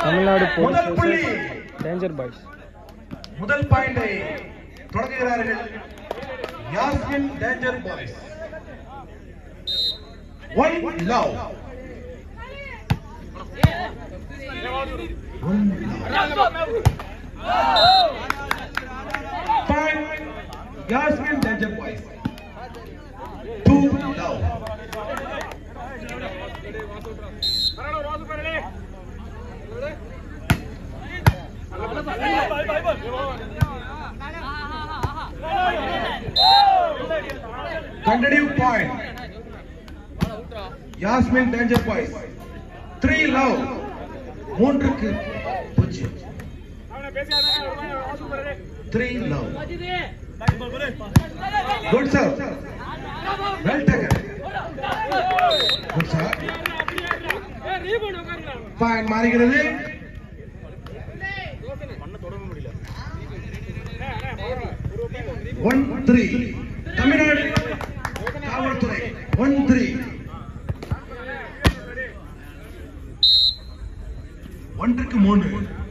தமிழ்நாடு முதல் போலீஸ் புள்ளி danger boys முதல் பாயிண்டை தொடங்குகிறார்கள் Yasmin danger boys one love one point Yasmin danger boys two love Continue point. Yasmin danger boys three love மூன்றுக்கு பூஜ்ஜியம் three love good sir well taken good sir point மாறுகிறது one three Tamil Nadu காவல்துறை one three ஒன்றுக்கு மூணு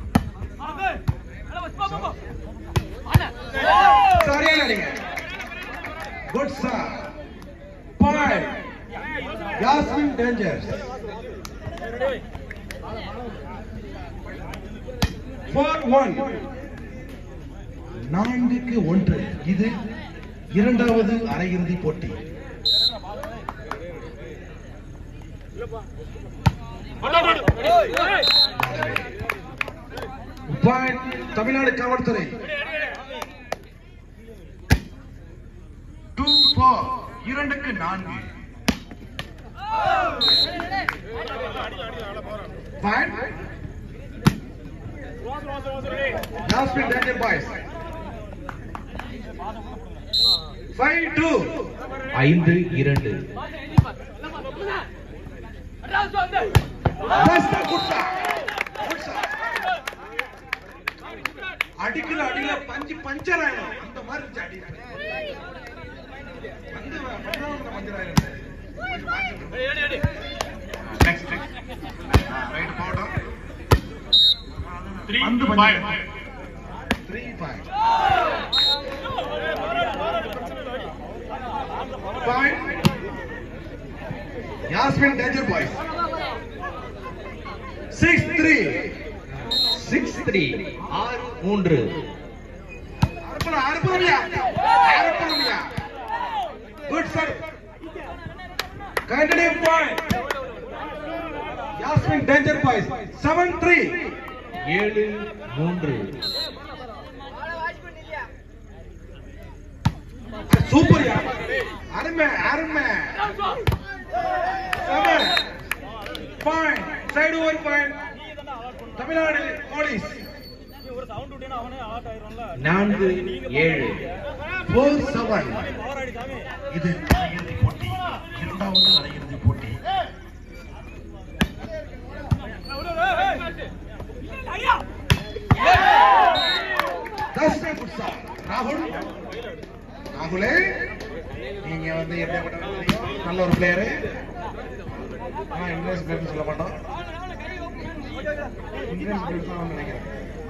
சரியான அடிங்க good sir point Yasmin danger four one நான்குக்கு ஒன்று இது இரண்டாவது அரையிறுதி போட்டி பாயிண்ட் தமிழ்நாடு காவல்துறை டூ ஃபோர் இரண்டுக்கு நான்கு point Yasmin danger boys five two ஐந்து இரண்டு அடிக்கல அடிக்கல பஞ்சு பஞ்சர் ஆயிடும் அந்த மாதிரி இருந்துச்சு அடி வந்து பஞ்சாவது பஞ்சர் ஆயிடும் நெக்ஸ்ட் ரைட் போட்டோம் Three வந்து to puncture five. Three five point Yasmin danger boys six three six three ஆறு மூன்று அறுப்பணும் அறுப்பணும்யா அறுப்பணும்யா good sir continue point Yasmin danger boys seven three ஏழு மூன்று சூப்பர் யா அருமை அருமை செவன் பாயிண்ட் சைடு ஒரு பாயிண்ட் தமிழ்நாடு போலீஸ் நான்கு ஏழு ஃபோர் செவன் இது அரையிறுதி போட்டி இரண்டாவது அரையிறுதி போட்டி தஸ்மே குட்சா ராகுல் ராகுலே நீங்க வந்து எப்படிப்பட்ட தெரியும் நல்ல ஒரு பிளேயரு ஆனா இங்கிலீஷ் பிளேயர் சொல்ல மாட்டோம் இங்கிலீஷ் பிளேயர் தான் நினைக்கிறேன்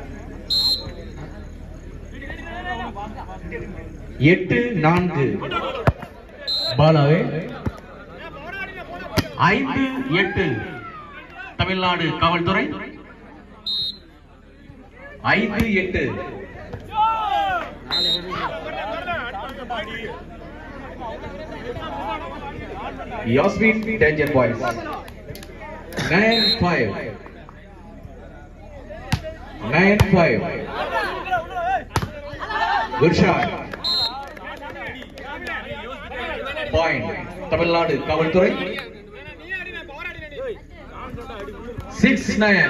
எட்டு நான்கு பாலாவே ஐந்து எட்டு தமிழ்நாடு காவல்துறை ஐந்து எட்டு Yasmin danger boys nine five nine five good shot point Tamil Nadu காவல்துறை சிக்ஸ் நயன்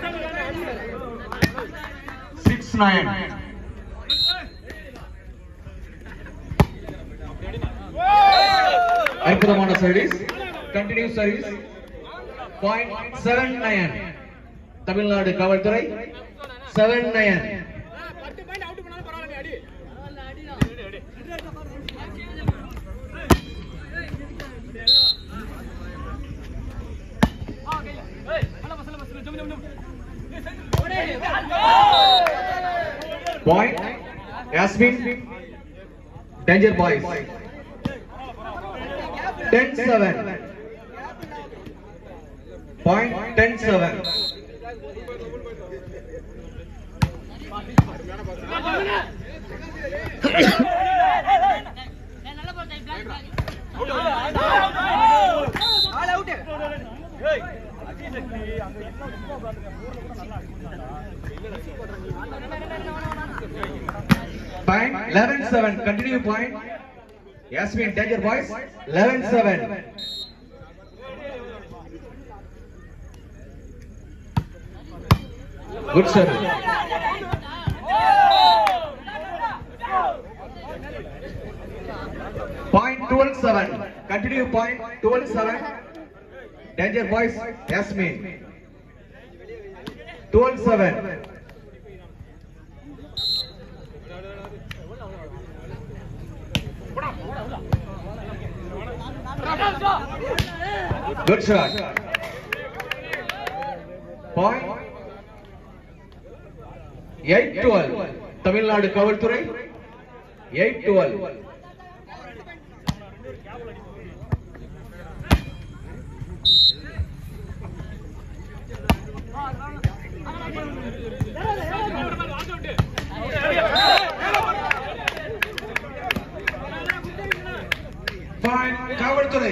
சிக்ஸ் நயன் அற்புதமான service continue service point seven nine Tamil Nadu காவல்துறை seven nine Point. Yasmin. Danger boys. 10-7. Point 10-7. நல்ல ball type block Point 11-7. Continue point. Yasmin, danger boys. 11-7. Good service. Point 12-7. Continue point 12-7. Danger boys. Yasmin. 12-7. Good shot. Point. 8-12. Tamil Nadu காவல்துறை 8-12. Point காவல்துறை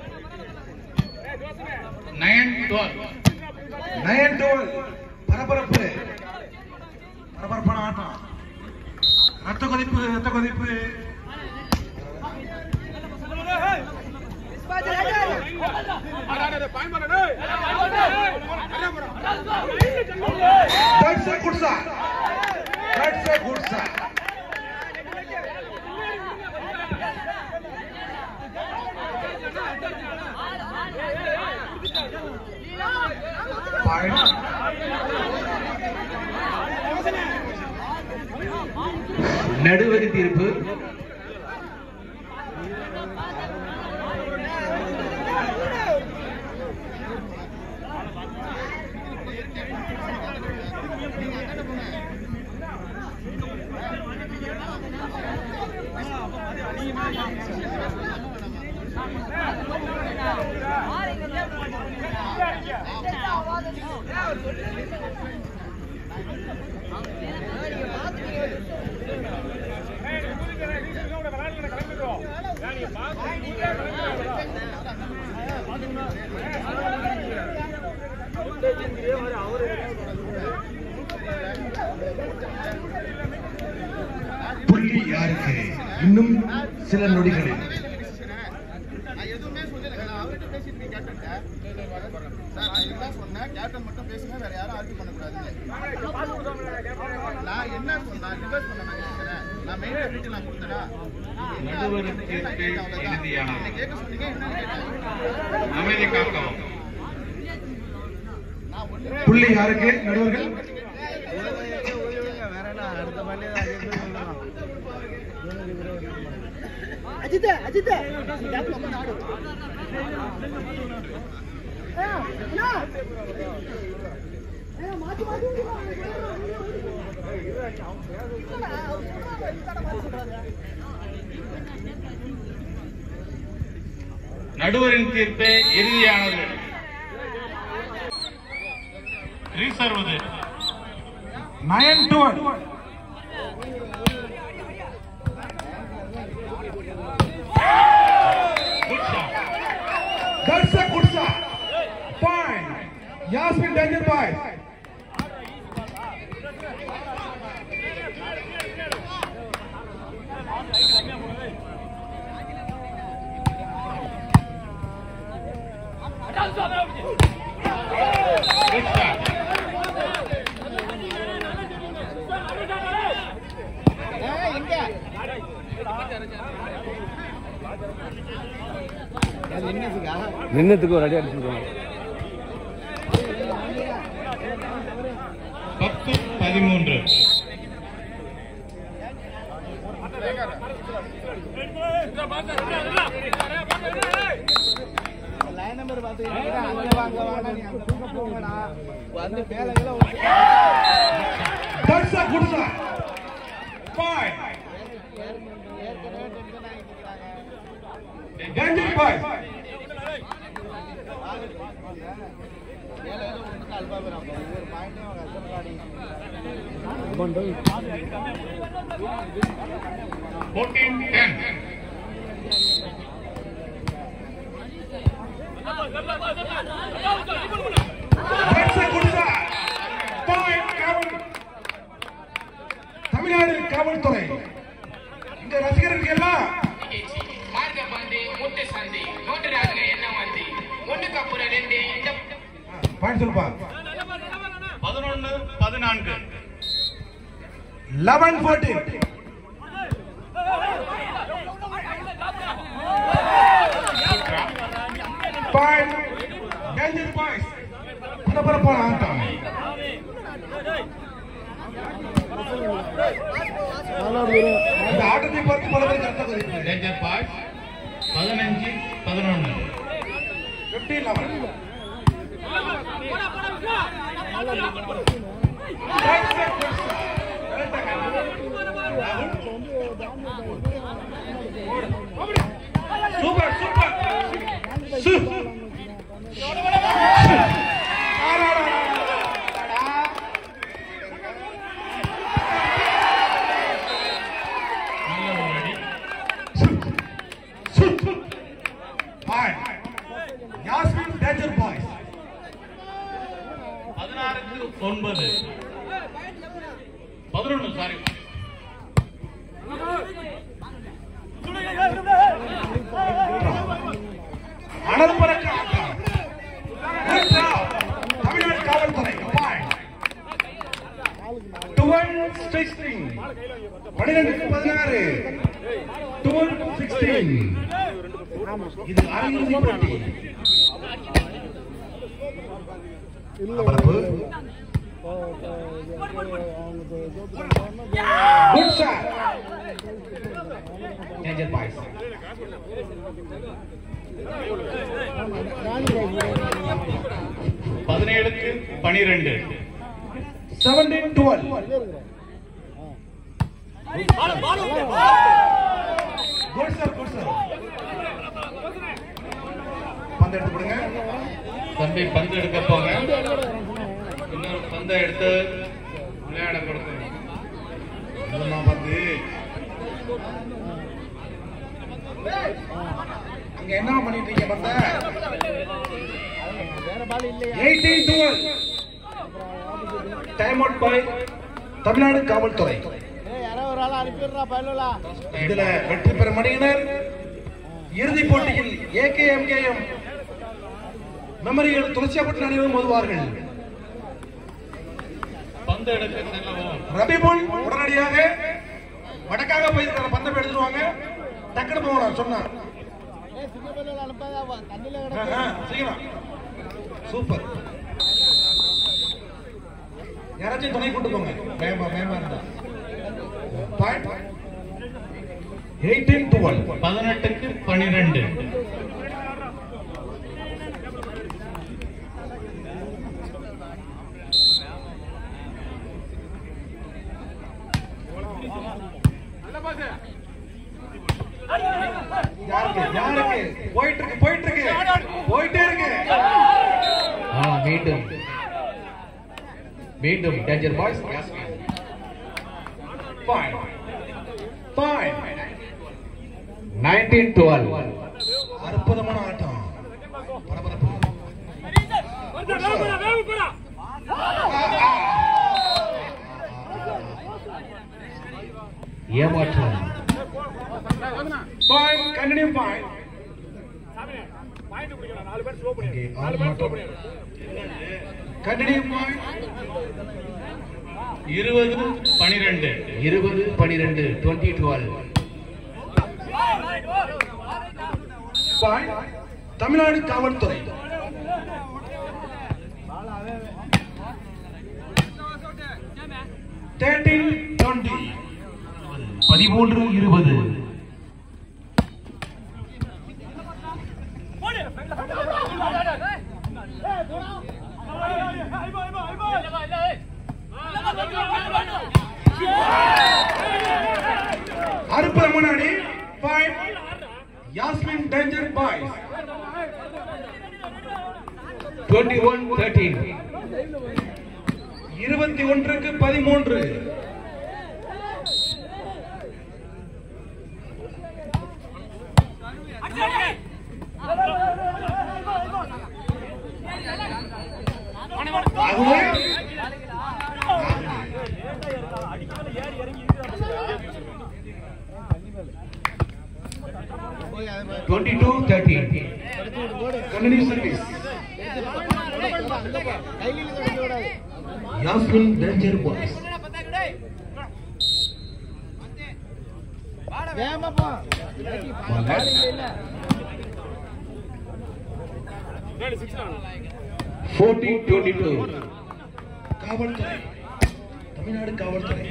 nine twelve nine twelve பரபரப்பு பரபரப்பான ஆட்டம் ரத்த கொதிப்பு ரத்த கொதிப்பு That's a good shot. That's a good shot. Point. நடுவரி தீர்ப்பு புள்ளி யாருக்கு இன்னும் சில நொடிகளில் நான் எதுவுமே சொல்லல நான் அவர்கிட்ட பேசிட்டு இருக்கேன் கேப்டன் சார் நான் இதுதான் சொன்னேன் கேப்டன் மட்டும் பேசுங்க வேற யாரும் ஆர்கியூ பண்ணக்கூடாதுன்னு நான் என்ன சொன்னேன் ரிவர்ஸ் பண்ண நான் கேட்கிறேன் நான் மெயின் டெபிலிட்டி நான் கொடுத்தேனா நடுவரின் தீர்ப்பு இறுதியானது. என்ன கேட்க சொன்னீங்க என்னன்னு கேட்டேன் அமைதி காக்கவும் நான் ஒண்ணு புள்ளி யாருக்கு நடுவர்கள் அஜித் அஜித் மாத்தி மாத்தி நடுவரின் தீர்ப்பு இறுதியானது ரீசர்வது nine twelve good shot That's a good shot. Fine. Yasmin Danger Boys. Good shot நின்னதுக்கு ஒரு அடி அடிச்சுருவாங்க பத்து பதிமூன்று லைன் நம்பர் பாத்துக்கிட்டீங்க அங்க வாங்க வாங்க நீ அங்க தூக்க போங்கடா That's a good shot. Fine. Danger boys. Fourteen ten That's a good shot. Fine. காவல் தமிழ்நாடு காவல்துறை இங்க ரசிகர்கள் எல்லாம் மார்க்க பந்து முட்டு சந்தி நோட்டு ராஜுங்க என்ன வந்து ஒண்ணுக்கு அப்புறம் ரெண்டு இந்த பாயிண்ட் சொல்லுப்பா பதினொன்று பதினான்கு eleven fourteen point danger boys பரபரப்பான ஆட்டம் இந்த ஆட்டத்தை பார்த்து பல பேர் கருத்து தெரிவிக்கிறார்கள் டேஞ்சர் பாய்ஸ் பதினஞ்சு பதினொன்று ஃபிஃப்டி லெவன் சூப்பர் சூப்பர் சு நல்ல ஒரு அடி யாஸ்மின் டேஞ்சர் பாய்ஸ் பதினாறுக்கு ஒன்பது பதினொன்று சாரி அனல் பறக்க ஆட்டம் Good job. தமிழ்நாடு காவல்துறை பாயிண்ட் டுவெல் சிக்ஸ்டீன் பன்னிரெண்டுக்கு பதினாறு டுவெல் சிக்ஸ்டீன் இது அரையிறுதி போட்டி பரப்பு குட் ஷாட் டேஞ்சர் பாய்ஸ் பதினேழுக்கு பனிரெண்டு seventeen twelve good sir good sir பந்து எடுத்து கொடுங்க தம்பி பந்து எடுக்க போங்க இன்னொரு பந்தை எடுத்து விளையாட கொடுங்க இதெல்லாம் வந்து அங்க என்ன பண்ணிட்டு இருக்கீங்க பந்த eighteen twelve time out by Tamil Nadu காவல்துறை இதுல வெற்றி பெறும் அணியினர் இறுதிப் போட்டியில் ஏகேஎம்கேஎம் மெமரியல் துளசியாப்பட்டு அணியினர் மோதுவார்கள் பந்து எடுக்க செல்லவும் ரபிபுல் உடனடியாக வடக்காக போயிருக்கிற பந்தம் எடுத்துருவாங்க டக்குனு போகணும் சொன்னா ஆ, ஆ, சீக்கிரம் சூப்பர் யாராச்சும் துணை கொண்டு போங்க வேமா வேமா இருந்தா பாயிண்ட் எயிட்டீன் டுவெல் பதினெட்டுக்கு பனிரெண்டு யாருக்கு யாருக்கு போயிட்டு இருக்கு போயிட்டு இருக்கு போயிட்டே இருக்கு ஆ, மீண்டும் மீண்டும் danger boys point point nineteen twelve அற்புதமான ஆட்டம் பரபரப்பு ஏமாற்றம் பாயிண்ட் கண்டினியூ பாயிண்ட் Okay, ஆள் மாற்றம் கண்டினியூ பாயிண்ட் இருபது பனிரெண்டு இருபது பனிரெண்டு டுவெண்ட்டி டுவெல் பாயிண்ட் தமிழ்நாடு காவல்துறை தேர்ட்டீன் டுவெண்ட்டி பதிமூன்று இருபது Hey, ராமன் அணி point Yasmin danger boys twenty one thirteen இருபத்தி ஒன்றுக்கு பதிமூன்று ஆகவே twenty two thirteen continue service கையில கிடைக்க கூடாது யாஸ்மின் டேஞ்சர் பாய்ஸ் வேகமா போ ஃபோர்டீன் டுவெண்ட்டி டூ காவல்துறை தமிழ்நாடு காவல்துறை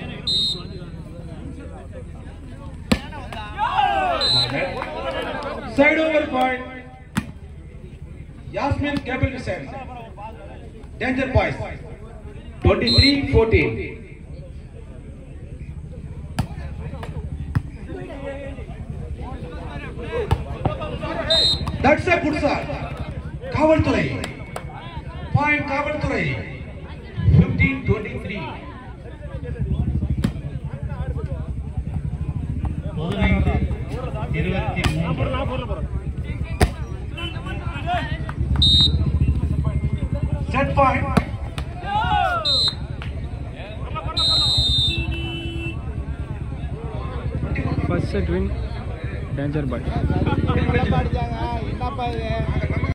சைடு ஓவர் பாயிண்ட் யாஸ்மின் கேபிள் Hussain danger boys twenty three fourteen that's a good shot காவல்துறை பாயிண்ட் காவல்துறை ஃபிஃப்டீன் டுவெண்ட்டி த்ரீ பதினைந்து இருபத்தி மூன்று set point first set win danger boy பாடிச்சாங்க என்னப்பா இது